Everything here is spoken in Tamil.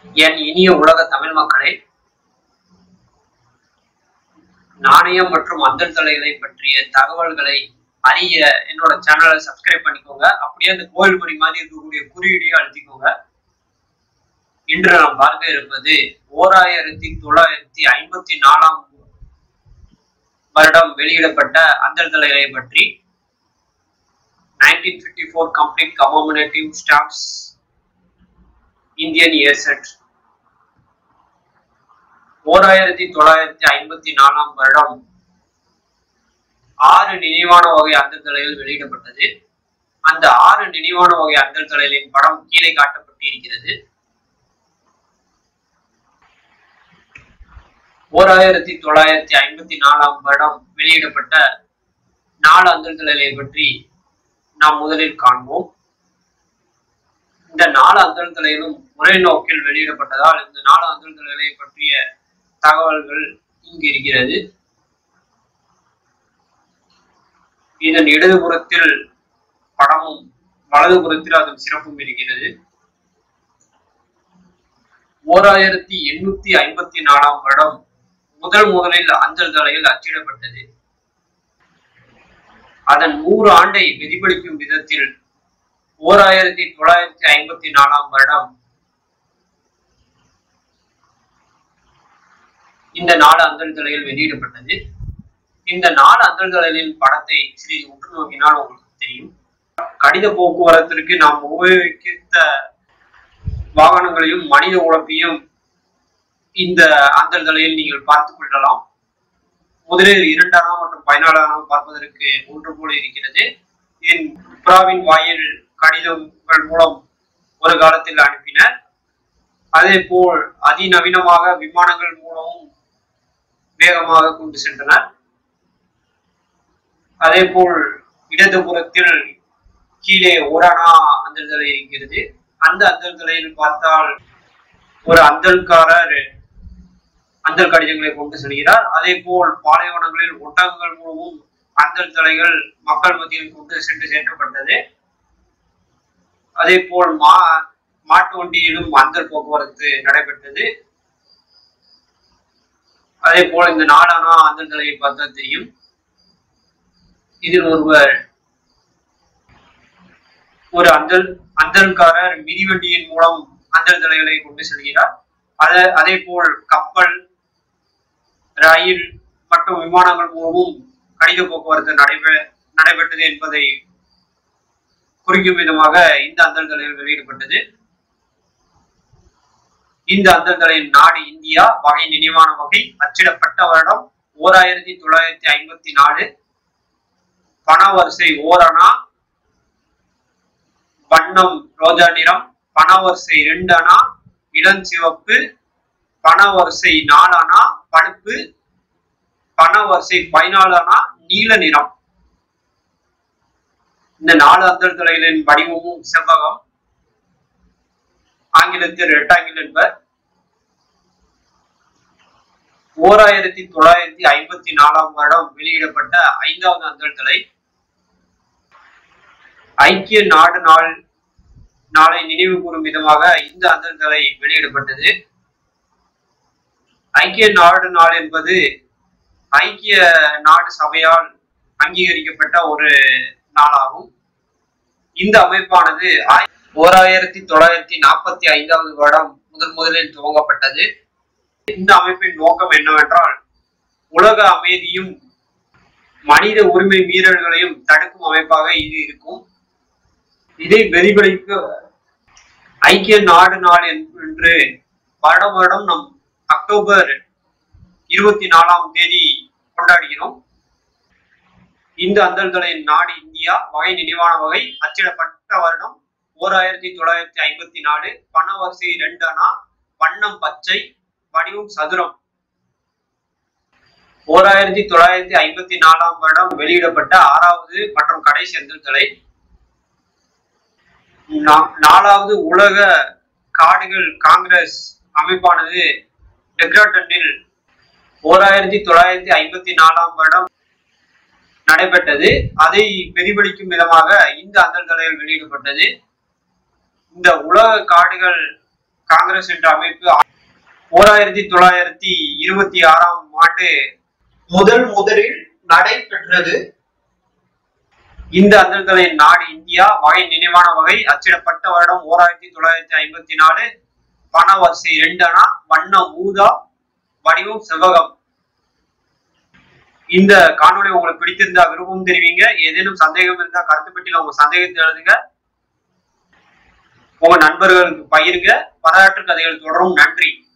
என் இனிய உலக தமிழ் மக்களே நாணயம் மற்றும் அந்தல் தலைகளை பற்றிய தகவல்களை அறிய என்னோட சேனலை சப்ஸ்கிரைப் பண்ணிக்கோங்க அப்படியே அந்த கோயில் மணி மாதிரி இருக்கக்கூடிய குறியீடையும் அழுத்திக்கோங்க இன்று நாம் பார்க்க இருப்பது ஓர் ஆயிரத்தி தொள்ளாயிரத்தி ஐம்பத்தி நாலாம் வருடம் வெளியிடப்பட்ட அந்தல் தலைகளை பற்றி nineteen fifty four complete commemorative stamps Indian year set ஓர் ஆயிரத்தி தொள்ளாயிரத்தி ஐம்பத்தி நாலாம் வருடம் ஆறு நினைவான வகை அந்தல் தலைகள் வெளியிடப்பட்டது அந்த ஆறு நினைவான வகை அந்தல் தலைகளின் படம் கீழே காட்டப்பட்டு இருக்கிறது ஓர் ஆயிரத்தி தொள்ளாயிரத்தி ஐம்பத்தி நாலாம் வருடம் வெளியிடப்பட்ட நாலு அந்தல் தலைகளை பற்றி நாம் முதலில் காண்போம் இந்த நாலு அந்தல் தலைகளும் ஒரே நோக்கில் வெளியிடப்பட்டதால் இந்த நாலு அந்தல் தலைகளை பற்றிய தகவல்கள் இங்கு இருக்கிறது இதன் இடதுபுறத்தில் படமும் வலதுபுறத்தில் அதன் சிறப்பும் இருக்கிறது ஓர் ஆயிரத்தி எண்ணூத்தி ஐம்பத்தி நாலாம் வருடம் முதல் முதலில் அஞ்சல் தலையில் அச்சிடப்பட்டது அதன் நூறு ஆண்டை பிரதிபலிக்கும் விதத்தில் ஓர் ஆயிரத்தி தொள்ளாயிரத்தி ஐம்பத்தி நாலாம் வருடம் இந்த நாலு அந்தல் தலைகள் வெளியிடப்பட்டது இந்த நாலு அந்தல் தலைகளின் படத்தை சிறிது உற்று நோக்கினால் உங்களுக்கு தெரியும் கடித போக்குவரத்திற்கு நாம் உபயோகித்த வாகனங்களையும் மனித உழைப்பையும் இந்த அந்தல் தலையில் நீங்கள் பார்த்துக் கொள்ளலாம் முதலில் இரண்டாம் மற்றும் பதினாலாம் பார்ப்பதற்கு ஒன்று போல இருக்கிறது இதன் புறாவின் வாயில் கடிதங்கள் மூலம் ஒரு காலத்தில் அனுப்பினர் அதே போல் அதிநவீனமாக விமானங்கள் மூலமும் வேகமாக கொண்டு சென்றனர் அதே போல் இடதுபுறத்தில் கீழே ஓரானா அந்தல்தலை இருக்கிறது அந்த அந்தல்தலையில் பார்த்தால் ஒரு அந்தல்காரர் அந்தல் கடிதங்களை கொண்டு செல்கிறார் அதே போல் பாலைவனங்களில் ஒட்டகங்கள் மூலமும் அந்தல் தலைகள் மக்கள் மத்தியில் கொண்டு சென்று சேர்க்கப்பட்டது அதே போல் மா மாட்டு வண்டியிலும் அந்தல் போக்குவரத்து நடைபெற்றது அதே போல் இந்த நாடானா அந்தல் தலையை பார்த்தா தெரியும் இதில் ஒருவர் ஒரு அந்தல் அந்தல்காரர் மிதிவண்டியின் மூலம் அந்தல் தலைகளை கொண்டு செல்கிறார் அத அதே போல் கப்பல் ரயில் மற்றும் விமானங்கள் மூலமும் கடித போக்குவரத்து நடைபெ நடைபெற்றது என்பதை குறிக்கும் விதமாக இந்த அந்தல் தலைகள் வெளியிடப்பட்டது இந்த அந்தல் தலையின் நாடு இந்தியா வகை நினைவான வகை அச்சிடப்பட்ட வருடம் ஓர் ஆயிரத்தி தொள்ளாயிரத்தி ஐம்பத்தி நாலு பண வரிசை ஓரணா வண்ணம் ரோஜா நிறம் பண வரிசை ரெண்டு அணா இளஞ்சிவப்பு பண வரிசை நாலு அணா பழுப்பு பண வரிசை பதினாலு அணா நீல நிறம் இந்த நாலு அந்தல் தலைகளின் வடிவமும் செவ்வகம் ஆங்கிலத்தில் ரெக்டாங்கிள் என்பர் ஓர் ஆயிரத்தி தொள்ளாயிரத்தி ஐம்பத்தி நாலாம் வருடம் வெளியிடப்பட்ட ஐந்தாவது அந்தல் தலை ஐக்கிய நாடு நாள் நாளை நினைவு கூறும் விதமாக இந்த அந்தல் தலை வெளியிடப்பட்டது ஐக்கிய நாடு நாள் என்பது ஐக்கிய நாடு சபையால் அங்கீகரிக்கப்பட்ட ஒரு நாளாகும் இந்த அமைப்பானது ஓர் ஆயிரத்தி தொள்ளாயிரத்தி நாற்பத்தி ஐந்தாவது வருடம் முதன் முதலில் துவங்கப்பட்டது இந்த அமைப்பின் நோக்கம் என்னவென்றால் உலக அமைதியும் மனித உரிமை மீறல்களையும் தடுக்கும் அமைப்பாக இது இருக்கும் இதை பிரதிபலிக்க ஐக்கிய நாடு நாள் என்று வருடம் வருடம் நம் அக்டோபர் இருபத்தி நாலாம் தேதி கொண்டாடுகிறோம் இந்த அந்தல்களின் நாடு இந்தியா வகை நினைவான வகை அச்சிடப்பட்ட வருடம் ஓர் ஆயிரத்தி தொள்ளாயிரத்தி ஐம்பத்தி நாலு பண வரிசை ரெண்டு அணா வண்ணம் பச்சை வடிவம் சதுரம் ஓர் ஆயிரத்தி தொள்ளாயிரத்தி ஐம்பத்தி நாலாம் வருடம் வெளியிடப்பட்ட ஆறாவது மற்றும் கடைசி அந்தல்தலை நாலாவது உலக காடுகள் காங்கிரஸ் அமைப்பானது டெக்ராட்டனில் ஓர் ஆயிரத்தி தொள்ளாயிரத்தி ஐம்பத்தி நாலாம் வருடம் நடைபெற்றது அதை பிரதிபலிக்கும் விதமாக இந்த அந்தல் தலைகள் வெளியிடப்பட்டது இந்த உலக காடுகள் காங்கிரஸ் என்ற அமைப்பு ஓர் ஆயிரத்தி தொள்ளாயிரத்தி இருபத்தி ஆறாம் ஆண்டு முதல் முதலில் நடைபெற்றது இந்த அஞ்சல்களின் நாடு இந்தியா வகை நினைவான வகை அச்சிடப்பட்ட வருடம் ஓர் ஆயிரத்தி தொள்ளாயிரத்தி ஐம்பத்தி நாலு பண வரிசை ரெண்டு அணா வண்ணம் ஊதா வடிவம் செவ்வகம் இந்த காணொளி உங்களுக்கு பிடித்திருந்தா விருப்பம் தெரிவிங்க ஏதேனும் சந்தேகம் இருந்தா கருத்து பெட்டியில உங்க சந்தேகத்தை எழுதுங்க உங்க நண்பர்களுக்கு பகிருங்க வரலாற்று கதைகள் தொடரும் நன்றி